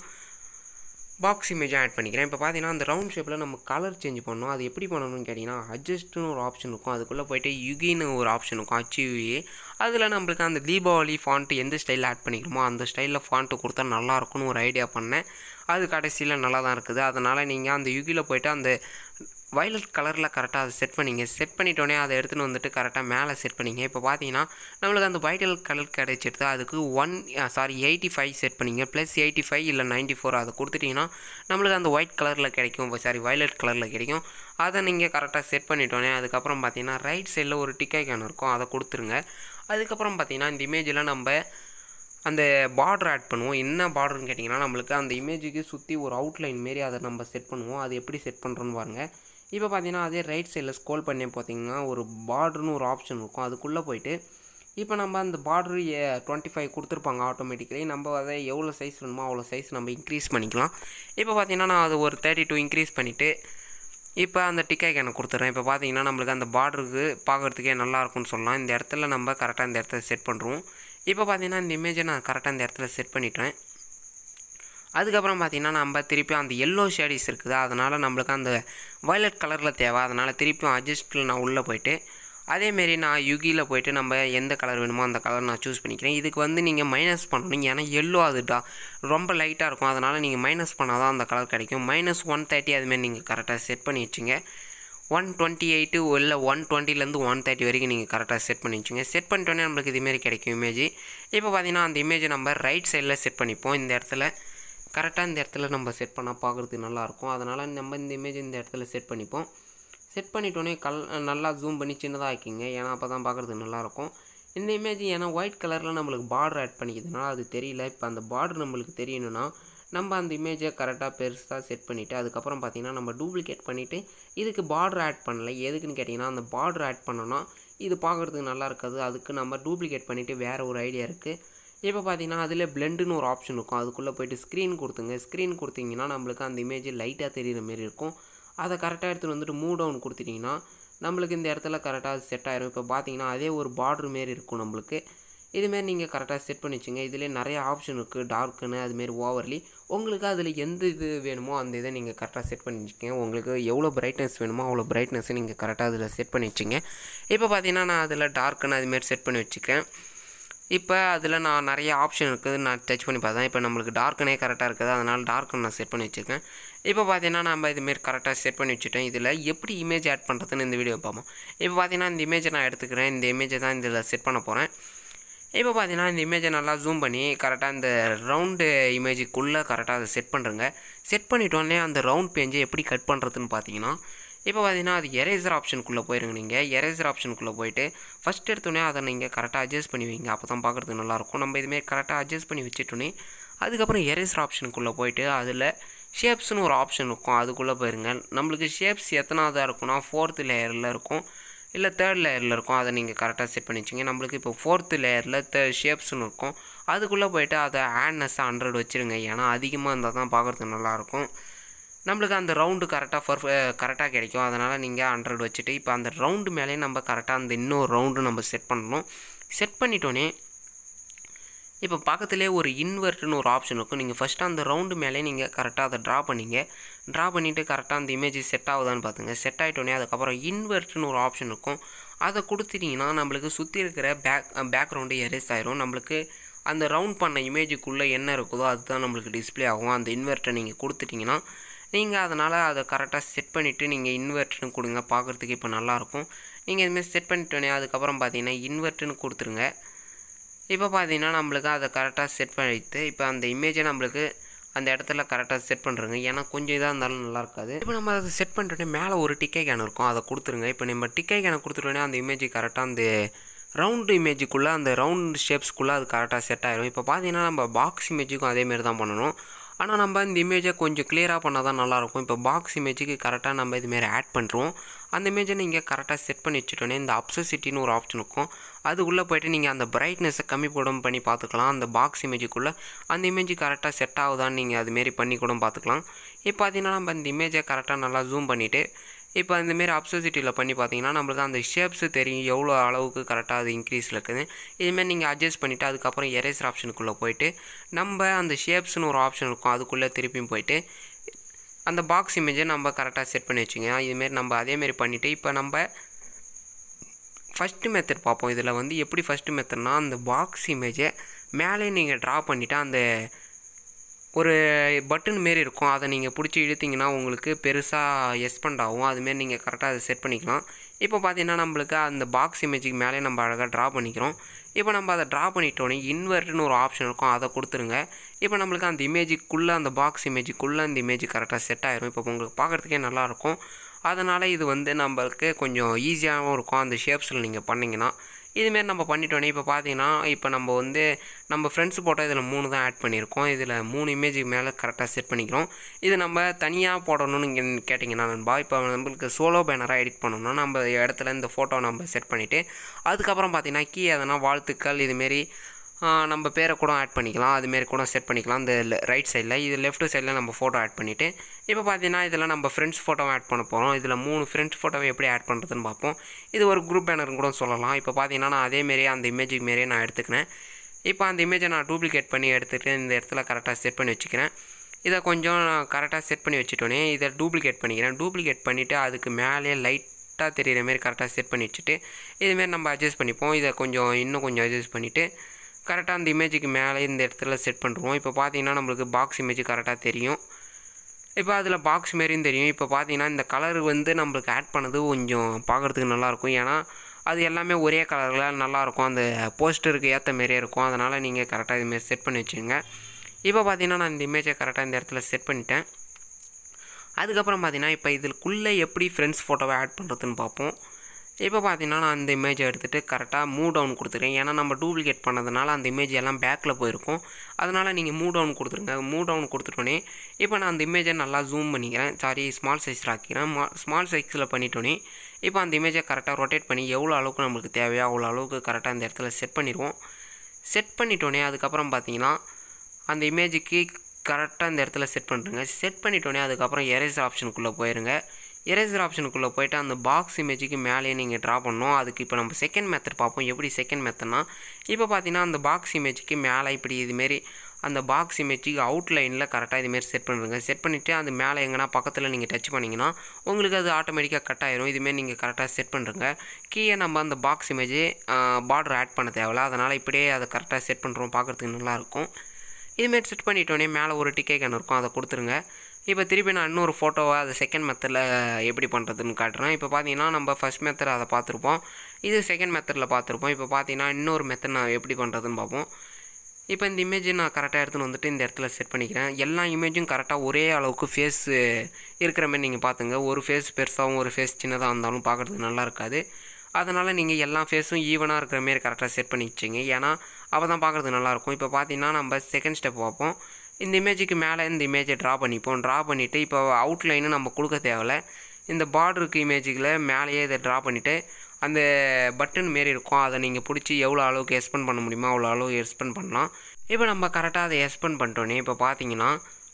பாக்ஸ் இமேஜும் ஆட் பண்ணிக்கிறேன் இப்போ பார்த்தீங்கன்னா அந்த ரவுண்ட் ஷேப்பில் நம்ம கலர் சேஞ்ச் பண்ணணும் அது எப்படி பண்ணணும்னு கேட்டிங்கன்னா அட்ஜஸ்ட்னு ஒரு ஆப்ஷன் இருக்கும் அதுக்குள்ளே போயிட்டு யுகின்னு ஒரு ஆப்ஷன் இருக்கும் HUE அதில் நம்மளுக்கு அந்த தீபாவளி ஃபாண்ட்டு எந்த ஸ்டைலில் ஆட் பண்ணிக்கிறோமோ அந்த ஸ்டைலில் ஃபாண்ட்டு கொடுத்தா நல்லா இருக்கும்னு ஒரு ஐடியா பண்ணேன் அது கடைசியில் நல்லா தான் இருக்குது அதனால் நீங்கள் அந்த யுகியில் போயிட்டு அந்த வயலட் கலரில் கரெக்டாக அதை செட் பண்ணிங்க செட் பண்ணிட்டோன்னே அதை எடுத்துகிட்டு வந்துட்டு கரெக்டாக மேலே செட் பண்ணிங்க இப்போ பார்த்தீங்கன்னா நம்மளுக்கு அந்த வைட்டல் கலர் கிடைச்சிடுது அதுக்கு one sorry eighty five set பண்ணிங்க ப்ளஸ் எயிட்டி ஃபைவ் இல்லை நைன்ட்டி ஃபோர் அதை கொடுத்துட்டிங்கன்னா நம்மளுக்கு அந்த ஒயிட் கலரில் கிடைக்கும் சாரி வயலட் கலரில் கிடைக்கும் அதை நீங்கள் கரெக்டாக செட் பண்ணிட்டோன்னே அதுக்கப்புறம் பார்த்தீங்கன்னா ரைட் சைடில் ஒரு டிக்கை கேன் இருக்கும் அதை கொடுத்துருங்க அதுக்கப்புறம் பார்த்தீங்கன்னா இந்த இமேஜில் நம்ம அந்த பார்டர் ஆட் பண்ணுவோம் என்ன பார்டர்னு கேட்டிங்கன்னா நம்மளுக்கு அந்த இமேஜுக்கு சுற்றி ஒரு அவுட்லைன் மாரி அதை நம்ம செட் பண்ணுவோம் அது எப்படி செட் பண்ணுறோன்னு பாருங்கள் இப்போ பார்த்தீங்கன்னா அதே ரைட் சைடில் ஸ்க்ரோல் பண்ணி பார்த்தீங்கன்னா ஒரு பார்டர்னு ஒரு ஆப்ஷன் இருக்கும் அதுக்குள்ளே போயிட்டு இப்போ நம்ம அந்த பார்டர் டுவெண்ட்டி ஃபைவ் கொடுத்துருப்பாங்க ஆட்டோமேட்டிக்கலி நம்ம அதை எவ்வளோ சைஸ் வேணுமோ அவ்வளோ சைஸ் நம்ம இன்க்ரீஸ் பண்ணிக்கலாம் இப்போ பார்த்தீங்கன்னா நான் அது ஒரு தேர்ட்டி டூ இன்க்ரீஸ் பண்ணிவிட்டு இப்போ அந்த டிக்காய்க்கு எனக்கு கொடுத்துட்றேன் இப்போ பார்த்தீங்கன்னா நம்மளுக்கு அந்த பார்டருக்கு பார்க்குறதுக்கே நல்லா இருக்கும்னு சொல்லலாம் இந்த இடத்துல நம்ம கரெக்டாக இந்த இடத்துல செட் பண்ணுறோம் இப்போ பார்த்தீங்கன்னா இந்த இமேஜை நான் கரெக்டாக இந்த இடத்துல செட் பண்ணிட்டேன் அதுக்கப்புறம் பார்த்தீங்கன்னா நம்ம திருப்பியும் அந்த எல்லோ ஷேடிஸ் இருக்குது அதனால் நம்மளுக்கு அந்த வயலட் கலரில் தேவை அதனால் திருப்பியும் அட்ஜஸ்ட்டில் நான் உள்ளே போயிட்டு அதேமாரி நான் யுகியில் போயிட்டு நம்ம எந்த கலர் வேணுமோ அந்த கலர் நான் சூஸ் பண்ணிக்கிறேன் இதுக்கு வந்து நீங்கள் மைனஸ் பண்ணணும் ஏன்னா எல்லோ அதுடா ரொம்ப லைட்டாக இருக்கும் அதனால் நீங்கள் மைனஸ் பண்ணால் தான் அந்த கலர் கிடைக்கும் மைனஸ் ஒன் தேர்ட்டி அதுமாரி நீங்கள் கரெக்டாக செட் பண்ணி வச்சுங்க ஒன் டுவெண்ட்டி எயிட்டு இல்லை ஒன் டுவெண்ட்டிலேருந்து ஒன் தேர்ட்டி வரைக்கும் நீங்கள் கரெக்டாக செட் பண்ணி வச்சுங்க செட் பண்ணிட்டோன்னே நம்மளுக்கு இதுமாரி கிடைக்கும் இமேஜ் இப்போ பார்த்தீங்கன்னா அந்த இமேஜை நம்ம ரைட் சைடில் செட் பண்ணிப்போம் இந்த இடத்துல கரெக்டாக இந்த இடத்துல நம்ம செட் பண்ணால் பார்க்குறதுக்கு நல்லாயிருக்கும் அதனால் நம்ம இந்த இமேஜ் இந்த இடத்துல செட் பண்ணிப்போம் செட் பண்ணிட்டோன்னே கல் நல்லா ஜூம் பண்ணி சின்னதாக ஆக்கிங்க ஏன்னா அப்போ தான் பார்க்குறதுக்கு நல்லாயிருக்கும் இந்த இமேஜ் ஏன்னா ஒயிட் கலரில் நம்மளுக்கு பார்டர் ஆட் பண்ணிக்கிறதுனால அது தெரியல இப்போ அந்த பார்டர் நம்மளுக்கு தெரியணும்னா நம்ம அந்த இமேஜை கரெக்டாக பெருசாக செட் பண்ணிவிட்டு அதுக்கப்புறம் பார்த்திங்கன்னா நம்ம டூப்ளிகேட் பண்ணிவிட்டு இதுக்கு பார்டர் ஆட் பண்ணல எதுக்குன்னு கேட்டிங்கன்னா அந்த பார்டர் ஆட் பண்ணோன்னா இது பார்க்குறதுக்கு நல்லா இருக்காது அதுக்கு நம்ம டூப்ளிகேட் பண்ணிவிட்டு வேறு ஒரு ஐடியா இருக்குது இப்போ பார்த்தீங்கன்னா அதில் பிளெண்டுன்னு ஒரு ஆப்ஷன் இருக்கும் அதுக்குள்ளே போயிட்டு ஸ்க்ரீன் கொடுத்துங்க ஸ்க்ரீன் கொடுத்தீங்கன்னா நம்மளுக்கு அந்த இமேஜ் லைட்டாக தெரியுற மாரி இருக்கும் அதை கரெக்டாக எடுத்துகிட்டு வந்துட்டு மூ டவுன் கொடுத்துட்டிங்கன்னா நம்மளுக்கு இந்த இடத்துல கரெக்டாக செட் ஆயிரும் இப்போ பார்த்தீங்கன்னா அதே ஒரு பார்டர் மாரி இருக்கும் நம்மளுக்கு இதுமாரி நீங்கள் கரெக்டாக செட் பண்ணி வச்சுங்க இதிலே நிறைய ஆப்ஷன் இருக்குது டார்க்குன்னு அதுமாரி ஓவர்லி உங்களுக்கு அதில் எந்த இது வேணுமோ அந்த இதை நீங்கள் கரெக்டாக செட் பண்ணி வச்சுக்கோங்க உங்களுக்கு எவ்வளோ பிரைட்னஸ் வேணுமோ அவ்வளோ பிரைட்னஸை நீங்கள் கரெக்டாக அதில் செட் பண்ணி வச்சுங்க இப்போ பார்த்தீங்கன்னா நான் அதில் டார்க்குன்னு அதுமாரி செட் பண்ணி வச்சுக்கிறேன் இப்போ அதில் நான் நிறைய ஆப்ஷன் இருக்குது நான் டச் பண்ணி பார்த்தேன் இப்போ நம்மளுக்கு டார்க்கனே கரெக்டாக இருக்குது அதனால் டார்க்கன் நான் செட் பண்ணி வச்சுருக்கேன் இப்போ பார்த்தீங்கன்னா நம்ம இதுமாரி கரெக்டாக செட் பண்ணி வச்சுட்டேன் இதில் எப்படி இமேஜ் ஆட் பண்ணுறதுன்னு இந்த வீடியோ பார்ப்போம் இப்போ பார்த்தீங்கன்னா இந்த இமேஜை நான் எடுத்துக்கிறேன் இந்த இமேஜை தான் இதில் செட் பண்ண போகிறேன் இப்போ பார்த்தீங்கன்னா இந்த இமேஜை நல்லா ஜூம் பண்ணி கரெக்டாக இந்த ரவுண்டு இமேஜுக்குள்ளே கரெக்டாக அதை செட் பண்ணுறேங்க செட் பண்ணிட்டோன்னே அந்த ரவுண்ட் பேஞ்சை எப்படி கட் பண்ணுறதுன்னு பார்த்தீங்கன்னா இப்போ பார்த்தீங்கன்னா அது எரேசர் ஆப்ஷனுக்குள்ளே போயிருங்க நீங்கள் எரேசர் ஆப்ஷனுக்குள்ளே போயிட்டு ஃபஸ்ட் எடுத்தோடனே அதை நீங்கள் கரெக்டாக அட்ஜஸ்ட் பண்ணி வைங்க அப்போ தான் பார்க்குறதுக்கு நல்லாயிருக்கும் நம்ம இதுமாரி கரெக்டாக அட்ஜஸ்ட் பண்ணி வச்சுட்டோன்னே அதுக்கப்புறம் எரேசர் ஆப்ஷனுக்குள்ளே போயிட்டு அதில் ஷேப்ஸ்னு ஒரு ஆப்ஷன் இருக்கும் அதுக்குள்ளே போயிருங்க நம்மளுக்கு ஷேப்ஸ் எத்தனாவதாக இருக்கும்னா ஃபோர்த்து லேயரில் இருக்கும் இல்லை தேர்ட் லேயரில் இருக்கும் அதை நீங்கள் கரெக்டாக செட் பண்ணி வச்சுங்க நம்மளுக்கு இப்போ ஃபோர்த்து லேயரில் தே ஷேப்ஸ்னு இருக்கும் அதுக்குள்ளே போயிட்டு அதை ஆட்னஸ் ஹண்ட்ரட் வச்சுருங்க ஏன்னா அதிகமாக இருந்தால் தான் பார்க்குறதுக்கு நல்லாயிருக்கும் நம்மளுக்கு அந்த ரவுண்டு கரெக்டாக பர்ஃப கரெக்டாக கிடைக்கும் அதனால் நீங்கள் ஹண்ட்ரட் வச்சுட்டு இப்போ அந்த ரவுண்டு மேலே நம்ம கரெக்டாக அந்த இன்னொரு ரவுண்டு நம்ம செட் பண்ணணும் செட் பண்ணிட்டோன்னே இப்போ பக்கத்துலேயே ஒரு இன்வெர்ட்னு ஒரு ஆப்ஷன் இருக்கும் நீங்கள் ஃபஸ்ட்டு அந்த ரவுண்டு மேலே நீங்கள் கரெக்டாக அதை ட்ரா பண்ணிங்க ட்ரா பண்ணிவிட்டு கரெக்டாக அந்த இமேஜ் செட் ஆகுதான்னு பார்த்துங்க செட் ஆகிட்டோன்னே அதுக்கப்புறம் இன்வெர்ட்னு ஒரு ஆப்ஷன் இருக்கும் அதை கொடுத்துட்டிங்கன்னா நம்மளுக்கு சுற்றி இருக்கிற பேக் பேக்ரவுண்டு எரேஸ் ஆயிரும் நம்மளுக்கு அந்த ரவுண்ட் பண்ண இமேஜுக்குள்ளே என்ன இருக்குதோ அதுதான் நம்மளுக்கு டிஸ்ப்ளே ஆகும் அந்த இன்வெர்ட்டை நீங்கள் கொடுத்துட்டிங்கன்னா நீங்கள் அதனால் அதை கரெக்டாக செட் பண்ணிவிட்டு நீங்கள் இன்வெர்ட்னு கொடுங்க பார்க்குறதுக்கு இப்போ நல்லாயிருக்கும் நீங்கள் இதுமாதிரி செட் பண்ணிட்டோன்னே அதுக்கப்புறம் பார்த்தீங்கன்னா இன்வெர்ட்னு கொடுத்துருங்க இப்போ பார்த்தீங்கன்னா நம்மளுக்கு அதை கரெக்டாக செட் பண்ணிட்டு இப்போ அந்த இமேஜை நம்மளுக்கு அந்த இடத்துல கரெக்டாக செட் பண்ணுறங்க ஏன்னா கொஞ்சம் இதாக இருந்தாலும் நல்லா இருக்காது இப்போ நம்ம அதை செட் பண்ணிட்டோன்னே மேலே ஒரு டிக்கை கேன் இருக்கும் அதை கொடுத்துருங்க இப்போ நம்ம டிக்கை கேனை கொடுத்துட்டோன்னே அந்த இமேஜ் கரெக்டாக அந்த ரவுண்டு இமேஜுக்குள்ளே அந்த ரவுண்ட் ஷேப்ஸ்க்குள்ளே அது கரெக்டாக செட் ஆயிரும் இப்போ பார்த்தீங்கன்னா நம்ம பாக்ஸ் இமேஜுக்கும் அதேமாரி தான் பண்ணணும் ஆனால் நம்ம இந்த இமேஜை கொஞ்சம் கிளியராக பண்ணால் தான் நல்லாயிருக்கும் இப்போ பாக்ஸ் இமேஜுக்கு கரெக்டாக நம்ம இதுமாரி ஆட் பண்ணுறோம் அந்த இமேஜை நீங்கள் கரெக்டாக செட் பண்ணி வச்சுட்டோன்னே இந்த அப்சசிட்டின்னு ஒரு ஆப்ஷன் இருக்கும் அதுக்குள்ளே போய்ட்டு நீங்கள் அந்த பிரைட்னஸை கம்மி கூட பண்ணி பார்த்துக்கலாம் அந்த பாக்ஸ் இமேஜுக்குள்ளே அந்த இமேஜ் கரெக்டாக செட் ஆகுதான்னு நீங்கள் அதுமாரி பண்ணி கூட பார்த்துக்கலாம் இப்போ பார்த்தீங்கன்னா நம்ம அந்த இமேஜை கரெக்டாக நல்லா ஜூம் பண்ணிவிட்டு இப்போ இந்தமாரி அப்சசிட்டியில் பண்ணி பார்த்தீங்கன்னா நம்மளுக்கு அந்த ஷேப்ஸு தெரியும் எவ்வளோ அளவுக்கு கரெக்டாக அது இன்க்ரீஸில் இருக்குது இதுமாரி நீங்கள் அட்ஜஸ்ட் பண்ணிவிட்டு அதுக்கப்புறம் எரேசர் ஆப்ஷனுக்குள்ளே போயிட்டு நம்ம அந்த ஷேப்ஸ்னு ஒரு ஆப்ஷன் இருக்கும் அதுக்குள்ளே திருப்பியும் போயிட்டு அந்த பாக்ஸ் இமேஜை நம்ம கரெக்டாக செட் பண்ணி வச்சுங்க இதுமாரி நம்ம அதேமாரி பண்ணிவிட்டு இப்போ நம்ம ஃபஸ்ட்டு மெத்தட் பார்ப்போம் இதில் வந்து எப்படி ஃபஸ்ட்டு மெத்தட்னா அந்த பாக்ஸ் இமேஜை மேலே நீங்கள் ட்ரா பண்ணிவிட்டு அந்த ஒரு பட்டன் மாரி இருக்கும் அதை நீங்கள் பிடிச்சி இழுத்தீங்கன்னா உங்களுக்கு பெருசாக எஸ்பெண்ட் ஆகும் அதுமாரி நீங்கள் கரெக்டாக அதை செட் பண்ணிக்கலாம் இப்போ பார்த்தீங்கன்னா நம்மளுக்கு அந்த பாக்ஸ் இமேஜுக்கு மேலே நம்ம அழகாக ட்ரா பண்ணிக்கிறோம் இப்போ நம்ம அதை ட்ரா பண்ணிட்டோன்னே இன்வெர்ட்னு ஒரு ஆப்ஷன் இருக்கும் அதை கொடுத்துருங்க இப்போ நம்மளுக்கு அந்த இமேஜுக்குள்ளே அந்த பாக்ஸ் இமேஜுக்குள்ளே அந்த இமேஜ் கரெக்டாக செட் ஆயிரும் இப்போ உங்களுக்கு பார்க்குறதுக்கே நல்லாயிருக்கும் அதனால் இது வந்து நம்மளுக்கு கொஞ்சம் ஈஸியாகவும் இருக்கும் அந்த ஷேப்ஸில் நீங்கள் பண்ணிங்கன்னா இதுமாரி நம்ம பண்ணிட்டோன்னே இப்போ பார்த்தீங்கன்னா இப்போ நம்ம வந்து நம்ம ஃப்ரெண்ட்ஸ் போட்டோ இதில் மூணு தான் ஆட் பண்ணியிருக்கோம் இதில் மூணு இமேஜுக்கு மேலே கரெக்டாக செட் பண்ணிக்கிறோம் இது நம்ம தனியாக போடணும்னு இங்கே கேட்டிங்கன்னா நண்பா இப்போ நம்மளுக்கு சோலோ பேனராக எடிட் பண்ணணும்னா நம்ம இடத்துல இந்த ஃபோட்டோ நம்ம செட் பண்ணிவிட்டு அதுக்கப்புறம் பார்த்தீங்கன்னா கீ எதனா வாழ்த்துக்கள் இதுமாரி நம்ம பேரை கூட ஆட் பண்ணிக்கலாம் அதுமாரி கூட செட் பண்ணிக்கலாம் இந்த ரைட் சைடில் இது லெஃப்ட் சைடில் நம்ம ஃபோட்டோ ஆட் பண்ணிவிட்டு இப்போ பார்த்தீங்கன்னா இதில் நம்ம ஃப்ரெண்ட்ஸ் ஃபோட்டோவை ஆட் பண்ண போகிறோம் இதில் மூணு ஃப்ரெண்ட்ஸ் ஃபோட்டோவை எப்படி ஆட் பண்ணுறதுன்னு பார்ப்போம் இது ஒரு குரூப் பேனர்னு கூட சொல்லலாம் இப்போ பார்த்தீங்கன்னா நான் அதேமாரியே அந்த இமேஜுக்கு மாரியே நான் எடுத்துக்கிறேன் இப்போ அந்த இமேஜை நான் டூப்ளிகேட் பண்ணி எடுத்துகிட்டு இந்த இடத்துல கரெக்டாக செட் பண்ணி வச்சுக்கிறேன் இதை கொஞ்சம் கரெக்டாக செட் பண்ணி வச்சுட்டோன்னே இதை டூப்ளிகேட் பண்ணிக்கிறேன் டூப்ளிகேட் பண்ணிவிட்டு அதுக்கு மேலே லைட்டாக தெரிகிற மாரி கரெக்டாக செட் பண்ணி வச்சுட்டு இதுமாரி நம்ம அட்ஜஸ்ட் பண்ணிப்போம் இதை கொஞ்சம் இன்னும் கொஞ்சம் அட்ஜஸ்ட் பண்ணிவிட்டு கரெக்டாக அந்த இமேஜுக்கு மேலே இந்த இடத்துல செட் பண்ணுறோம் இப்போ பார்த்தீங்கன்னா நம்மளுக்கு பாக்ஸ் இமேஜ் கரெக்டாக தெரியும் இப்போ அதில் பாக்ஸ் மாரியும் தெரியும் இப்போ பார்த்தீங்கன்னா இந்த கலர் வந்து நம்மளுக்கு ஆட் பண்ணது கொஞ்சம் பார்க்குறதுக்கு நல்லாயிருக்கும் ஏன்னா அது எல்லாமே ஒரே கலரில் நல்லாயிருக்கும் அந்த போஸ்டருக்கு ஏற்ற மாரியே இருக்கும் அதனால் நீங்கள் கரெக்டாக இதுமாரி செட் பண்ணி வச்சுங்க இப்போ பார்த்தீங்கன்னா நான் இந்த இமேஜை கரெக்டாக இந்த இடத்துல செட் பண்ணிட்டேன் அதுக்கப்புறம் பார்த்தீங்கன்னா இப்போ இதுக்குள்ளே எப்படி ஃப்ரெண்ட்ஸ் ஃபோட்டோவை ஆட் பண்ணுறதுன்னு பார்ப்போம் இப்போ பார்த்தீங்கன்னா நான் அந்த இமேஜை எடுத்துகிட்டு கரெக்டாக மூவ் டவுன் கொடுத்துருக்கேன் ஏன்னா நம்ம டூப்ளிகேட் பண்ணதுனால அந்த இமேஜ் எல்லாம் பேக்கில் போயிருக்கும் அதனால் நீங்கள் மூவ் டவுன் கொடுத்துருங்க மூவ் டவுன் கொடுத்துட்டோன்னே இப்போ நான் அந்த இமேஜை நல்லா ஜூம் பண்ணிக்கிறேன் சாரி ஸ்மால் சைஸில் ஆக்கிறேன் மா ஸ்மால் சைஸில் பண்ணிட்டோன்னே இப்போ அந்த இமேஜை கரெக்டாக ரொட்டேட் பண்ணி எவ்வளோ அளவுக்கு நம்மளுக்கு தேவையோ அவ்வளோ அளவுக்கு கரெக்டாக அந்த இடத்துல செட் பண்ணிடுவோம் செட் பண்ணிட்டோன்னே அதுக்கப்புறம் பார்த்தீங்கன்னா அந்த இமேஜுக்கு கரெக்டாக இந்த இடத்துல செட் பண்ணுறேங்க செட் பண்ணிட்டோன்னே அதுக்கப்புறம் எரேசர் ஆப்ஷனுக்குள்ளே போயிருங்க எரேசர் ஆப்ஷனுக்குள்ளே போயிட்டு அந்த பாக்ஸ் இமேஜுக்கு மேலேயே நீங்கள் ட்ரா பண்ணணும் அதுக்கு இப்போ நம்ம செகண்ட் மெத்தட் பார்ப்போம் எப்படி செகண்ட் மெத்தட்னா இப்போ பார்த்தீங்கன்னா அந்த பாக்ஸ் இமேஜுக்கு மேலே இப்படி இதுமாரி அந்த பாக்ஸ் இமேஜுக்கு அவுட்லைனில் கரெக்டாக இதுமாரி செட் பண்ணுறங்க செட் பண்ணிவிட்டு அது மேலே எங்கன்னா பக்கத்தில் நீங்கள் டச் பண்ணிங்கன்னா உங்களுக்கு அது ஆட்டோமேட்டிக்காக கட் ஆயிரும் இதுமாரி நீங்கள் கரெக்டாக செட் பண்ணுறங்க கீழே நம்ம அந்த பாக்ஸ் இமேஜ் பார்டர் ஆட் பண்ண தேவையில்ல அதனால் இப்படியே அதை கரெக்டாக செட் பண்ணுறோம் பார்க்குறதுக்கு நல்லாயிருக்கும் இதுமாரி செட் பண்ணிட்டோன்னே மேலே ஒரு டிக்கே கேன் இருக்கும் அதை கொடுத்துருங்க இப்போ திருப்பி நான் இன்னொரு ஃபோட்டோவை அதை செகண்ட் மெத்தடில் எப்படி பண்ணுறதுன்னு காட்டுறேன் இப்போ பார்த்தீங்கன்னா நம்ம ஃபஸ்ட் மெத்தட் அதை பார்த்துருப்போம் இது செகண்ட் மெத்தடில் பார்த்துருப்போம் இப்போ பார்த்தீங்கன்னா இன்னொரு மெத்தட் நான் எப்படி பண்ணுறதுன்னு பார்ப்போம் இப்போ இந்த இமேஜை நான் கரெக்டாக எடுத்துன்னு வந்துட்டு இந்த இடத்துல செட் பண்ணிக்கிறேன் எல்லா இமேஜும் கரெக்டாக ஒரே அளவுக்கு ஃபேஸ் இருக்கிற மாதிரி நீங்கள் பார்த்துங்க ஒரு ஃபேஸ் பெருசாகவும் ஒரு ஃபேஸ் சின்னதாக இருந்தாலும் பார்க்குறதுக்கு நல்லா இருக்காது அதனால் நீங்கள் எல்லா ஃபேஸும் ஈவனாக இருக்கிற மாரி கரெக்டாக செட் பண்ணி வச்சிங்க ஏன்னா அப்போ தான் பார்க்குறதுக்கு நல்லாயிருக்கும் இப்போ பார்த்தீங்கன்னா நம்ம செகண்ட் ஸ்டெப் பார்ப்போம் இந்த இமேஜுக்கு மேலே இந்த இமேஜை ட்ரா பண்ணிப்போம் ட்ரா பண்ணிவிட்டு இப்போ அவுட்லைனு நம்ம கொடுக்க தேவையில்ல இந்த பார்டருக்கு இமேஜுக்கில் மேலேயே இதை ட்ரா பண்ணிவிட்டு அந்த பட்டன் மாரி இருக்கும் அதை நீங்கள் பிடிச்சி எவ்வளோ அளவுக்கு எக்ஸ்பெண்ட் பண்ண முடியுமோ அவ்வளோ அளவு எக்ஸ்பெண்ட் பண்ணலாம் இப்போ நம்ம கரெக்டாக அதை எக்ஸ்பெண்ட் பண்ணிட்டோன்னே இப்போ பார்த்தீங்கன்னா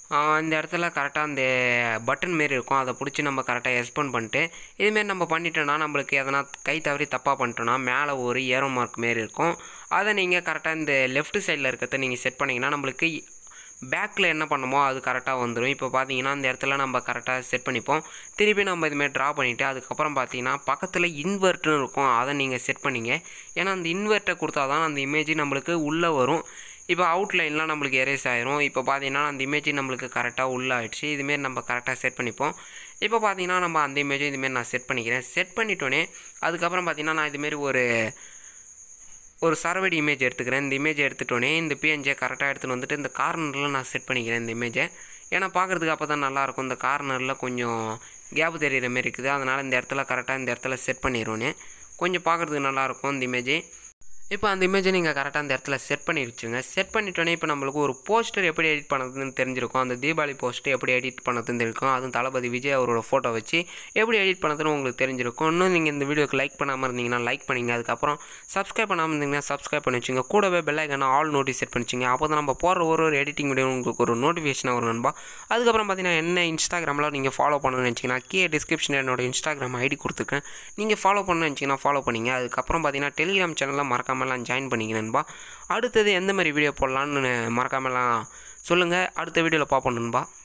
இந்த இடத்துல கரெக்டாக அந்த பட்டன் மாரி இருக்கும் அதை பிடிச்சி நம்ம கரெக்டாக எக்ஸ்பெண்ட் பண்ணிட்டு இதுமாரி நம்ம பண்ணிட்டோன்னா நம்மளுக்கு எதனா கை தவறி தப்பாக பண்ணிட்டோன்னா மேலே ஒரு ஏரோ மார்க் மாரி இருக்கும் அதை நீங்கள் கரெக்டாக இந்த லெஃப்ட் சைடில் இருக்கிறத நீங்கள் செட் பண்ணிங்கன்னா நம்மளுக்கு பேக்கில் என்ன பண்ணுமோ அது கரெக்டாக வந்துடும் இப்போ பார்த்தீங்கன்னா அந்த இடத்துல நம்ம கரெக்டாக செட் பண்ணிப்போம் திருப்பி நம்ம இதுமாரி ட்ரா பண்ணிவிட்டு அதுக்கப்புறம் பார்த்தீங்கன்னா பக்கத்தில் இன்வெர்ட்னு இருக்கும் அதை நீங்கள் செட் பண்ணிங்க ஏன்னா அந்த இன்வெர்ட்டை கொடுத்தா தான் அந்த இமேஜ் நம்மளுக்கு உள்ளே வரும் இப்போ அவுட்லைன்லாம் நம்மளுக்கு எரேஸ் ஆயிரும் இப்போ பார்த்தீங்கன்னா அந்த இமேஜ் நம்மளுக்கு கரெக்டாக உள்ள ஆயிடுச்சு இதுமாரி நம்ம கரெக்டாக செட் பண்ணிப்போம் இப்போ பார்த்தீங்கன்னா நம்ம அந்த இமேஜும் இதுமாரி நான் செட் பண்ணிக்கிறேன் செட் பண்ணிட்டோன்னே அதுக்கப்புறம் பார்த்தீங்கன்னா நான் இதுமாரி ஒரு ஒரு சரவடி இமேஜ் எடுத்துக்கிறேன் இந்த இமேஜ் எடுத்துட்டோன்னே இந்த பிஎன்ஜியை கரெக்டாக எடுத்துகிட்டு வந்துட்டு இந்த கார்னரில் நான் செட் பண்ணிக்கிறேன் இந்த இமேஜை ஏன்னா பார்க்குறதுக்கு அப்போ தான் நல்லாயிருக்கும் இந்த கார்னரில் கொஞ்சம் கேப் தெரியிற மாரி இருக்குது அதனால் இந்த இடத்துல கரெக்டாக இந்த இடத்துல செட் பண்ணிடுவோன்னு கொஞ்சம் பார்க்குறதுக்கு நல்லாயிருக்கும் இந்த இமேஜ் இப்போ அந்த இமேஜை நீங்கள் கரெக்டாக அந்த இடத்துல செட் பண்ணி வச்சுங்க செட் பண்ணிட்டோன்னே இப்போ நம்மளுக்கு ஒரு போஸ்டர் எப்படி எடிட் பண்ணுறதுன்னு தெரிஞ்சிருக்கும் அந்த தீபாவளி போஸ்டர் எப்படி எடிட் பண்ணுறதுன்னு தெரியும் அதுவும் தளபதி விஜய் அவரோட ஃபோட்டோ வச்சு எப்படி எடிட் பண்ணுறதுன்னு உங்களுக்கு தெரிஞ்சிருக்கும் இன்னும் நீங்கள் இந்த வீடியோக்கு லைக் பண்ணாமல் இருந்தீங்கன்னா லைக் பண்ணிங்க அதுக்கப்புறம் சப்ஸ்கிரைப் பண்ணாமல் இருந்தீங்கன்னா சப்ஸ்கிரைப் பண்ணி வச்சுங்க கூடவே பெல் ஐக்கான ஆல் நோட்டீஸ் செட் பண்ணிச்சிங்க அப்போ தான் நம்ம போடுற ஒரு ஒரு எடிட்டிங் வீடியோ உங்களுக்கு ஒரு நோட்டிஃபிகேஷன் வரும் நண்பா அதுக்கப்புறம் பார்த்தீங்கன்னா என்ன இன்ஸ்டாகிராமில் நீங்கள் ஃபாலோ பண்ணணும்னு நினச்சிங்கன்னா கீழே டிஸ்கிரிப்ஷனில் என்னோட இன்ஸ்டாகிராம் ஐடி கொடுத்துருக்கேன் நீங்கள் ஃபாலோ பண்ணணும்னு நினச்சிங்கன்னா ஃபாலோ பண்ணிங்க அதுக்கப்புறம் பார்த்தீங்கன்னா டெலிகிராம் சேனலில் மறக்காமலாம் ஜாயின் பண்ணிங்க நண்பா அடுத்தது எந்த மாதிரி வீடியோ போடலான்னு மறக்காமலாம் சொல்லுங்கள் அடுத்த வீடியோவில் பார்ப்போம் நண்பா